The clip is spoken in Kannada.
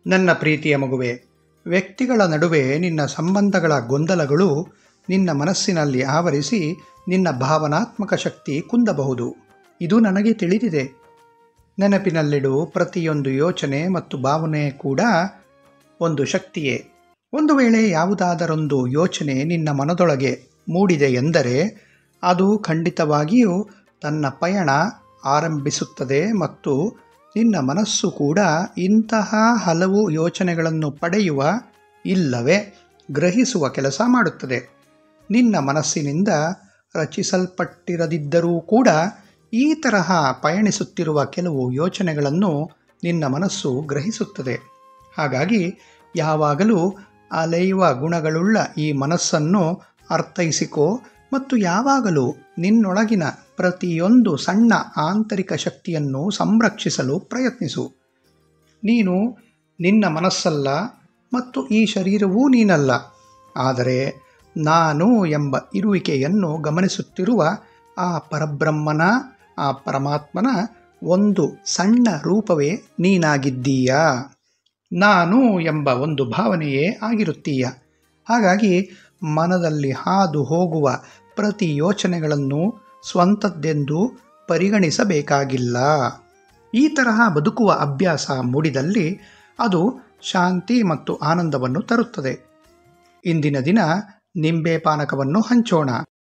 ನನ್ನ ಪ್ರೀತಿಯ ಮಗುವೆ ವ್ಯಕ್ತಿಗಳ ನಡುವೆ ನಿನ್ನ ಸಂಬಂಧಗಳ ಗೊಂದಲಗಳು ನಿನ್ನ ಮನಸ್ಸಿನಲ್ಲಿ ಆವರಿಸಿ ನಿನ್ನ ಭಾವನಾತ್ಮಕ ಶಕ್ತಿ ಕುಂದಬಹುದು ಇದು ನನಗೆ ತಿಳಿದಿದೆ ನೆನಪಿನಲ್ಲಿಡು ಪ್ರತಿಯೊಂದು ಯೋಚನೆ ಮತ್ತು ಭಾವನೆ ಕೂಡ ಒಂದು ಶಕ್ತಿಯೇ ಒಂದು ವೇಳೆ ಯಾವುದಾದರೊಂದು ಯೋಚನೆ ನಿನ್ನ ಮನದೊಳಗೆ ಮೂಡಿದೆ ಎಂದರೆ ಅದು ಖಂಡಿತವಾಗಿಯೂ ತನ್ನ ಪಯಣ ಆರಂಭಿಸುತ್ತದೆ ಮತ್ತು ನಿನ್ನ ಮನಸ್ಸು ಕೂಡ ಇಂತಹ ಹಲವು ಯೋಚನೆಗಳನ್ನು ಪಡೆಯುವ ಇಲ್ಲವೇ ಗ್ರಹಿಸುವ ಕೆಲಸ ಮಾಡುತ್ತದೆ ನಿನ್ನ ಮನಸ್ಸಿನಿಂದ ರಚಿಸಲ್ಪಟ್ಟಿರದಿದ್ದರೂ ಕೂಡ ಈ ತರಹ ಪಯಣಿಸುತ್ತಿರುವ ಕೆಲವು ಯೋಚನೆಗಳನ್ನು ನಿನ್ನ ಮನಸ್ಸು ಗ್ರಹಿಸುತ್ತದೆ ಹಾಗಾಗಿ ಯಾವಾಗಲೂ ಅಲೆಯುವ ಗುಣಗಳುಳ್ಳ ಈ ಮನಸ್ಸನ್ನು ಅರ್ಥೈಸಿಕೋ ಮತ್ತು ಯಾವಾಗಲೂ ನಿನ್ನೊಳಗಿನ ಪ್ರತಿಯೊಂದು ಸಣ್ಣ ಆಂತರಿಕ ಶಕ್ತಿಯನ್ನು ಸಂರಕ್ಷಿಸಲು ಪ್ರಯತ್ನಿಸು ನೀನು ನಿನ್ನ ಮನಸ್ಸಲ್ಲ ಮತ್ತು ಈ ಶರೀರವೂ ನೀನಲ್ಲ ಆದರೆ ನಾನು ಎಂಬ ಇರುವಿಕೆಯನ್ನು ಗಮನಿಸುತ್ತಿರುವ ಆ ಪರಬ್ರಹ್ಮನ ಆ ಪರಮಾತ್ಮನ ಒಂದು ಸಣ್ಣ ರೂಪವೇ ನೀನಾಗಿದ್ದೀಯಾ ನಾನು ಎಂಬ ಒಂದು ಭಾವನೆಯೇ ಆಗಿರುತ್ತೀಯ ಹಾಗಾಗಿ ಮನದಲ್ಲಿ ಹಾದು ಹೋಗುವ ಪ್ರತಿ ಯೋಚನೆಗಳನ್ನು ಸ್ವಂತದ್ದೆಂದು ಪರಿಗಣಿಸಬೇಕಾಗಿಲ್ಲ ಈ ತರಹ ಬದುಕುವ ಅಭ್ಯಾಸ ಮೂಡಿದಲ್ಲಿ ಅದು ಶಾಂತಿ ಮತ್ತು ಆನಂದವನ್ನು ತರುತ್ತದೆ ಇಂದಿನ ದಿನ ನಿಂಬೆ ಪಾನಕವನ್ನು ಹಂಚೋಣ